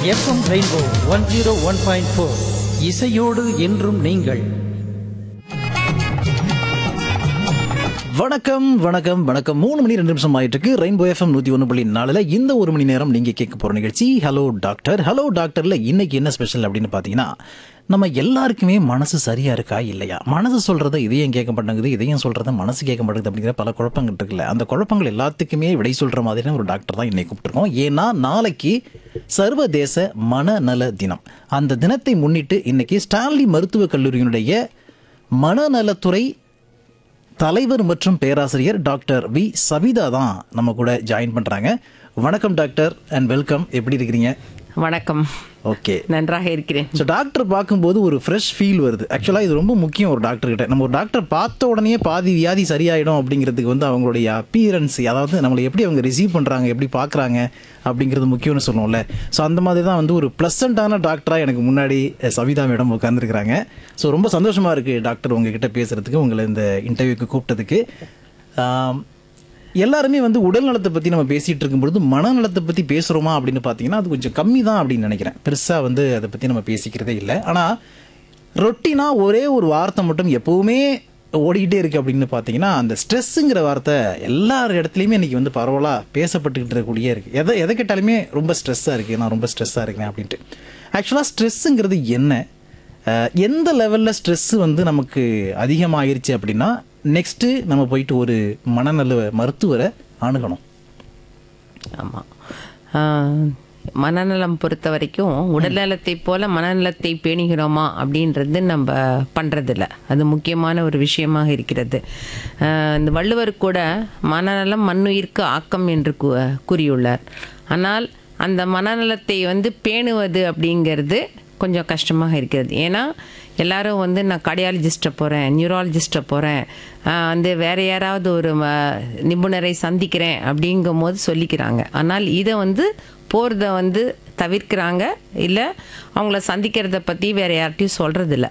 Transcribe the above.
FM Rainbow one zero one point four இசையோடு என்றும் நீங்கள் வணக்கம் வணக்கம் வணக்கம் மூணு மணி ரெண்டு நிமிஷம் ஆயிட்டு இருக்கு ரெயின்போ எஃப்எம் நூத்தி ஒன்று புள்ளி நாலுல இந்த ஒரு மணி நேரம் நீங்க கேட்க போற நிகழ்ச்சி ஹலோ டாக்டர் ஹலோ டாக்டர்ல இன்னைக்கு என்ன ஸ்பெஷல் அப்படின்னு பாத்தீங்கன்னா நம்ம எல்லாருக்குமே மனசு சரியா இருக்கா இல்லையா மனசு சொல்றத இதையும் கேட்க மாட்டேங்குது இதையும் சொல்றத மனசு கேட்க மாட்டேங்குது அப்படிங்கிற பல குழப்பங்கள் இருக்குல்ல அந்த குழப்பங்கள் எல்லாத்துக்குமே விடை சொல்ற மாதிரியான ஒரு டாக்டர் தான் இன்னைக்கு கூப்பிட்டுருக்கோம் ஏன்னா நாளைக்கு சர்வதேச மனநல தினம் அந்த தினத்தை முன்னிட்டு இன்னைக்கு ஸ்டான்லி மருத்துவக் கல்லூரியினுடைய மனநலத்துறை தலைவர் மற்றும் பேராசிரியர் டாக்டர் வி சபிதா தான் நம்ம கூட ஜாயின் பண்றாங்க வணக்கம் டாக்டர் அண்ட் வெல்கம் எப்படி இருக்கிறீங்க வணக்கம் ஓகே நன்றாக இருக்கிறேன் ஸோ டாக்டர் பார்க்கும்போது ஒரு ஃப்ரெஷ் ஃபீல் வருது ஆக்சுவலாக இது ரொம்ப முக்கியம் ஒரு டாக்டர் கிட்ட நம்ம ஒரு டாக்டர் பார்த்த உடனே பாதி வியாதி சரியாயிடும் அப்படிங்கிறதுக்கு வந்து அவங்களுடைய அப்பியரன்ஸ் அதாவது நம்மளை எப்படி அவங்க ரிசீவ் பண்ணுறாங்க எப்படி பார்க்குறாங்க அப்படிங்கிறது முக்கியம்னு சொல்லுவோம்ல ஸோ அந்த மாதிரி தான் வந்து ஒரு ப்ளசண்ட்டான டாக்டராக எனக்கு முன்னாடி அஹ், சவிதா மேடம் உட்காந்துருக்குறாங்க ஸோ ரொம்ப சந்தோஷமாக இருக்குது டாக்டர் உங்ககிட்ட பேசுகிறதுக்கு உங்களை இந்த இன்டர்வியூக்கு கூப்பிட்டதுக்கு ஆம், எல்லாருமே வந்து உடல் நலத்தை பற்றி நம்ம பேசிகிட்டு இருக்கும்பொழுது மனநலத்தை பற்றி பேசுகிறோமா அப்படின்னு பார்த்தீங்கன்னா அது கொஞ்சம் கம்மி தான் அப்படின்னு நினைக்கிறேன் பெருசாக வந்து அதை பற்றி நம்ம பேசிக்கிறதே இல்லை ஆனால் ரொட்டீனாக ஒரே ஒரு வார்த்தை மட்டும் எப்போவுமே ஓடிக்கிட்டே இருக்கு அப்படின்னு பார்த்தீங்கன்னா அந்த ஸ்ட்ரெஸ்ஸுங்கிற வார்த்தை எல்லார் இடத்துலையுமே இன்னைக்கு வந்து பரவலாக பேசப்பட்டுக்கிட்டு இருக்கக்கூடிய இருக்கு எதை எதை கேட்டாலுமே ரொம்ப ஸ்ட்ரெஸ்ஸாக இருக்கு நான் ரொம்ப ஸ்ட்ரெஸ்ஸாக இருக்கேன் அப்படின்ட்டு ஆக்சுவலாக ஸ்ட்ரெஸ்ஸுங்கிறது என்ன அஹ், எந்த லெவலில் ஸ்ட்ரெஸ்ஸு வந்து நமக்கு அதிகமாகிருச்சு அப்படின்னா நெக்ஸ்ட்டு நம்ம போயிட்டு ஒரு மனநல மருத்துவரை அணுகணும் ஆமாம் மனநலம் பொறுத்த வரைக்கும் உடல்நலத்தை போல மனநலத்தை பேணுகிறோமா அப்படின்றது நம்ம பண்றதில்ல அது முக்கியமான ஒரு விஷயமாக இருக்கிறது ஆஹ் இந்த வள்ளுவர் கூட மனநலம் மண்ணுயிர்க்கு ஆக்கம் என்று கூ- கூறியுள்ளார் ஆனால் அந்த மனநலத்தை வந்து பேணுவது அப்படிங்கிறது கொஞ்சம் கஷ்டமாக இருக்கிறது ஏன்னா எல்லாரும் வந்து நான் கார்டியாலஜிஸ்ட்டை போகிறேன் நியூராலஜிஸ்ட்டை போகிறேன் வந்து வேறு யாராவது ஒரு ம- நிபுணரை சந்திக்கிறேன் அப்படிங்கும் போது சொல்லிக்கிறாங்க ஆனால் இதை வந்து போகிறத வந்து தவிர்க்கிறாங்க இல்லை அவங்கள சந்திக்கிறத பற்றி வேறு யார்கிட்டையும் சொல்கிறதில்ல